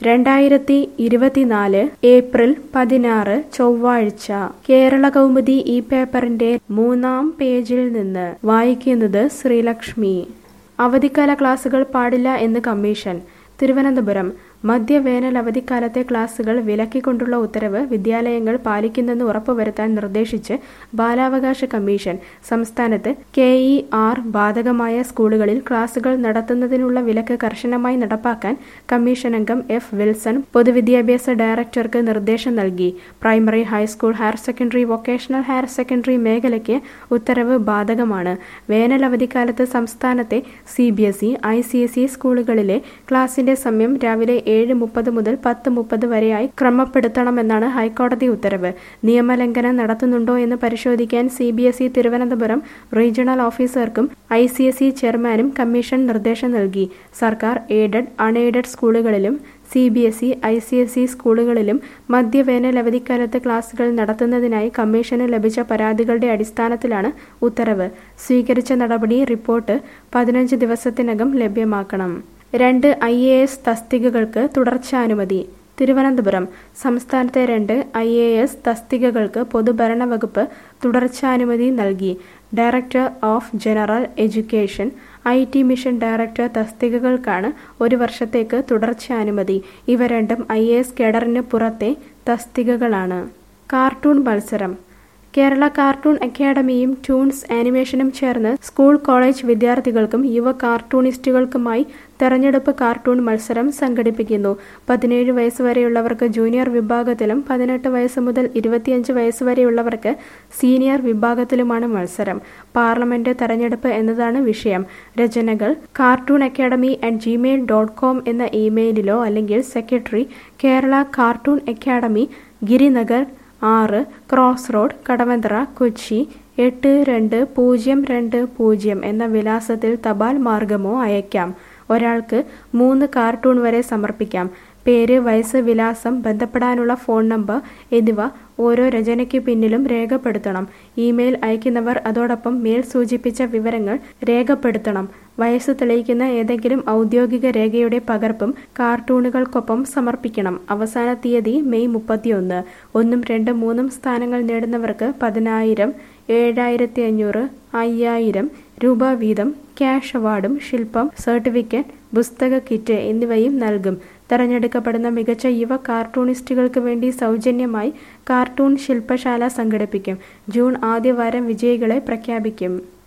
രണ്ടായിരത്തി ഇരുപത്തിനാല് ഏപ്രിൽ പതിനാറ് ചൊവ്വാഴ്ച കേരള കൗമുദി ഈ പേപ്പറിന്റെ മൂന്നാം പേജിൽ നിന്ന് വായിക്കുന്നത് ശ്രീലക്ഷ്മി അവധിക്കാല ക്ലാസുകൾ പാടില്ല എന്ന് കമ്മീഷൻ തിരുവനന്തപുരം മധ്യവേനൽ അവധിക്കാലത്തെ ക്ലാസുകൾ വിലക്കിക്കൊണ്ടുള്ള ഉത്തരവ് വിദ്യാലയങ്ങൾ പാലിക്കുന്നെന്ന് ഉറപ്പുവരുത്താൻ നിർദ്ദേശിച്ച് ബാലാവകാശ കമ്മീഷൻ സംസ്ഥാനത്ത് കെ ഇ ആർ ബാധകമായ സ്കൂളുകളിൽ ക്ലാസുകൾ നടത്തുന്നതിനുള്ള വിലക്ക് കർശനമായി നടപ്പാക്കാൻ കമ്മീഷൻ അംഗം എഫ് വിൽസൺ പൊതുവിദ്യാഭ്യാസ ഡയറക്ടർക്ക് നിർദ്ദേശം നൽകി primary high school higher secondary vocational higher secondary മേഖലയ്ക്ക് ഉത്തരവ് ബാധകമാണ് വേനൽ അവധിക്കാലത്ത് സംസ്ഥാനത്തെ C B S E I C S E സ്കൂളുകളിലെ ക്ലാസിന്റെ സമയം രാവിലെ ഏഴ് മുപ്പത് മുതൽ പത്ത് മുപ്പത് വരെയായി ക്രമപ്പെടുത്തണമെന്നാണ് ഹൈക്കോടതി ഉത്തരവ് നിയമലംഘനം നടത്തുന്നുണ്ടോ എന്ന് പരിശോധിക്കാൻ C B S E Thiruvananthapuram regional ഓഫീസർക്കും ഐ സി എസ് ഇ ചെയർമാനും കമ്മീഷൻ നിർദ്ദേശം നൽകി സർക്കാർ എയ്ഡഡ് അൺഎയ്ഡഡ് സ്കൂളുകളിലും C B S E I C S E സ്കൂളുകളിലും മധ്യവേനൽ അവധിക്കാലത്ത് ക്ലാസുകൾ നടത്തുന്നതിനായി കമ്മീഷന് ലഭിച്ച പരാതികളുടെ അടിസ്ഥാനത്തിലാണ് ഉത്തരവ് സ്വീകരിച്ച നടപടി റിപ്പോർട്ട് പതിനഞ്ച് ദിവസത്തിനകം ലഭ്യമാക്കണം രണ്ട് ഐ എ എസ് തസ്തികകൾക്ക് തുടർച്ചാനുമതി തിരുവനന്തപുരം സംസ്ഥാനത്തെ രണ്ട് ഐ എ എസ് തസ്തികകൾക്ക് പൊതുഭരണ വകുപ്പ് തുടർച്ചാനുമതി നൽകി director of general education I T mission director തസ്തികകൾക്കാണ് ഒരു വർഷത്തേക്ക് തുടർച്ചാനുമതി ഇവ രണ്ടും ഐ എ എസ് കേഡറിന് പുറത്തെ തസ്തികകളാണ് കാർട്ടൂൺ മത്സരം കേരള കാർട്ടൂൺ അക്കാദമിയും ടൂൺസ് ആനിമേഷനും ചേർന്ന് സ്കൂൾ കോളേജ് വിദ്യാർത്ഥികൾക്കും യുവ കാർട്ടൂണിസ്റ്റുകൾക്കുമായി തെരഞ്ഞെടുപ്പ് കാർട്ടൂൺ മത്സരം സംഘടിപ്പിക്കുന്നു പതിനേഴ് വയസ്സ് വരെയുള്ളവർക്ക് ജൂനിയർ വിഭാഗത്തിലും പതിനെട്ട് വയസ്സ് മുതൽ ഇരുപത്തിയഞ്ച് വയസ്സ് വരെയുള്ളവർക്ക് സീനിയർ വിഭാഗത്തിലുമാണ് മത്സരം പാർലമെന്റ് തെരഞ്ഞെടുപ്പ് എന്നതാണ് വിഷയം രചനകൾ cartoon academy at Gmail dot com എന്ന ഇമെയിലിലോ അല്ലെങ്കിൽ secretary Kerala cartoon academy Girinagar ആറ് ക്രോസ് റോഡ് കടവന്തറ കൊച്ചി എട്ട് രണ്ട് പൂജ്യം രണ്ട് പൂജ്യം എന്ന വിലാസത്തിൽ തപാൽ മാർഗമോ അയക്കാം ഒരാൾക്ക് മൂന്ന് കാർട്ടൂൺ വരെ സമർപ്പിക്കാം പേര് വയസ്സ് വിലാസം ബന്ധപ്പെടാനുള്ള ഫോൺ നമ്പർ എന്നിവ ഓരോ രചനയ്ക്ക് പിന്നിലും രേഖപ്പെടുത്തണം ഇമെയിൽ അയക്കുന്നവർ അതോടൊപ്പം മേൽ സൂചിപ്പിച്ച വിവരങ്ങൾ രേഖപ്പെടുത്തണം വയസ്സ് തെളിയിക്കുന്ന ഏതെങ്കിലും ഔദ്യോഗിക രേഖയുടെ പകർപ്പും കാർട്ടൂണുകൾക്കൊപ്പം സമർപ്പിക്കണം അവസാന തീയതി മെയ് മുപ്പത്തിയൊന്ന് ഒന്നും രണ്ടും മൂന്നും സ്ഥാനങ്ങൾ നേടുന്നവർക്ക് പതിനായിരം ഏഴായിരത്തി അഞ്ഞൂറ് അയ്യായിരം രൂപ വീതം ക്യാഷ് അവാർഡും ശില്പം സർട്ടിഫിക്കറ്റ് പുസ്തക കിറ്റ് എന്നിവയും നൽകും തെരഞ്ഞെടുക്കപ്പെടുന്ന മികച്ച യുവ കാർട്ടൂണിസ്റ്റുകൾക്ക് വേണ്ടി സൗജന്യമായി കാർട്ടൂൺ ശില്പശാല സംഘടിപ്പിക്കും ജൂൺ ആദ്യവാരം വിജയികളെ പ്രഖ്യാപിക്കും